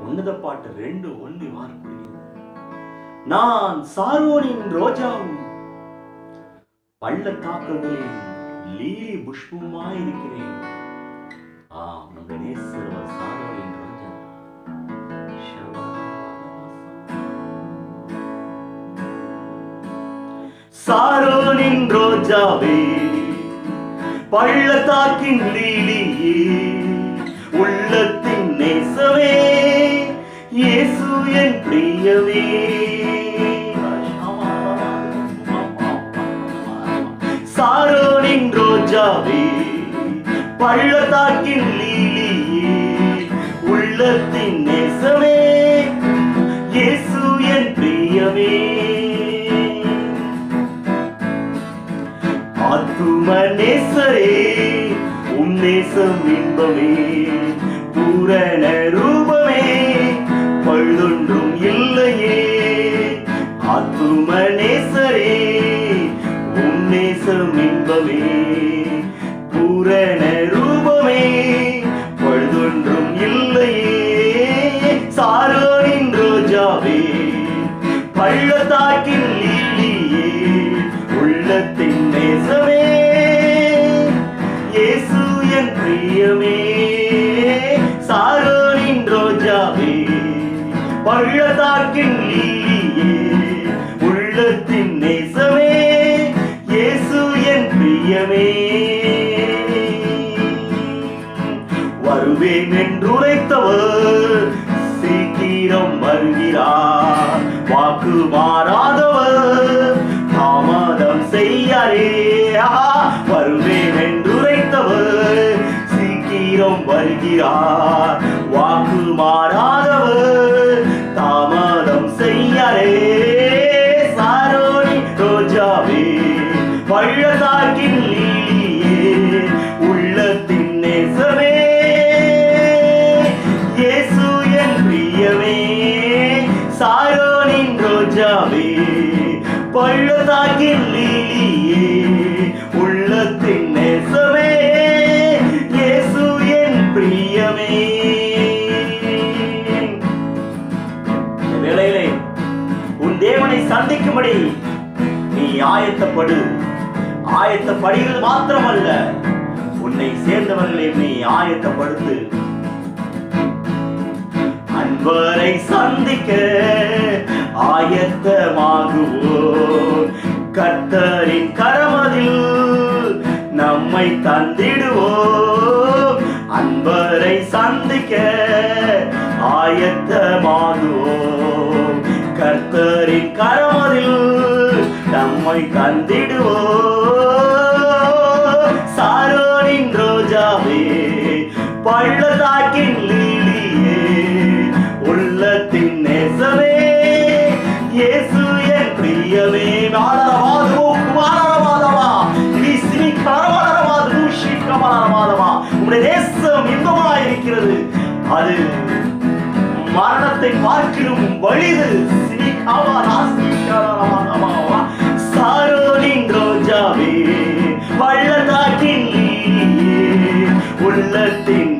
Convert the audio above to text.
உன்னத பாட்டு ரெண்டு ஒன்று வார்த்தையில் நான் சாரோனின் ரோஜாவும் பள்ளத்தாக்குகளில் லீலி புஷ்பமாயிருக்கிறேன் ஆம் நம்முடைய நேசர் சாரோனின் ரோஜா சாரோனின் ரோஜாவே பள்ளத்தாக்கின் லீலியே உள்ளத்தின் நேசவே இயேசு என் பிரியவே சாரோனின் ரோஜாவே பள்ளத்தாக்கின் லீலியே உள்ளத்தின் நேசமே இயேசு என் பிரியமே ஆத்துமனேசரே உன் நேசம் இன்பமே பூரண ரூபமே பழுதொன்றும் இல்லையே ஆத்துமனேசரே உன் நேசம் இன்பமே பூரண ரூபமே பழுதொன்றும் இல்லையே சாரோனின் ரோஜாவே பள்ளத்தாக்கின் லீலியே உள்ளத்தின் நேசமே இயேசு என் பிரியமே சாரோனின் ரோஜாவே பள்ளத்தாக்கின் லீலியே உள்ளத்தின் நேசமே இயேசு என் பிரியமே வருவேன் என்றுரைத்தவர் சீக்கிரம் வருகிறார் வாக்கு மாறாதவர் தாமதம் செய்யாரே ஆஹா, வருவேன் என்றுரைத்தவர் சீக்கிரம் வருகிறார் வாக்கு மாறாதவர் தாமதம் செய்யாரே சாரோனி ரோஜாவே பள்ளத்தாக்கின் லீலியே உள்ளத்தின் நேசமே இயேசு என் பிரியமே சாரோனின் ரோஜாவே பள்ளத்தாக்கின் லீலியே உள்ளத்தின் நேசமே இயேசு என் பிரியமே இந்த வேளையிலே உன் தேவனை சந்திக்கும்படி நீ ஆயத்தப்படு ஆயத்தப்படுகிறது மாத்திரமல்ல உன்னை சேர்ந்தவர்களை நீ ஆயத்தப்படுத்து அன்பரை சந்திக்க ஆயத்தமாகுவோம் கர்த்தரின் கரமதில் நம்மை தந்திடுவோம் அன்பரை சந்திக்க ஆயத்தமாகுவோம் கர்த்தரின் கரமதில் நம்மை தந்திடுவோம் சாரோனின் ரோஜாவே பள்ளத்தாக்கின் லீலியே உள்ளத்தின் நேசமே இயேசு என் பிரியமே வாழரவாதோ குமாரவாதவா ஸ்ரீ கரவரவாது ஸ்ரீ கமலவாதவா உங்களுடைய தேசம் இன்பமாய் இருக்கிறது அது மரணத்தை பார்க்கிலும் வலிது ஸ்ரீ கமலா ஸ்ரீ கமலவாதவா சாரோனின் ரோஜாவே பள்ளத்தாக்கின் லீலியே உள்ளத்தின்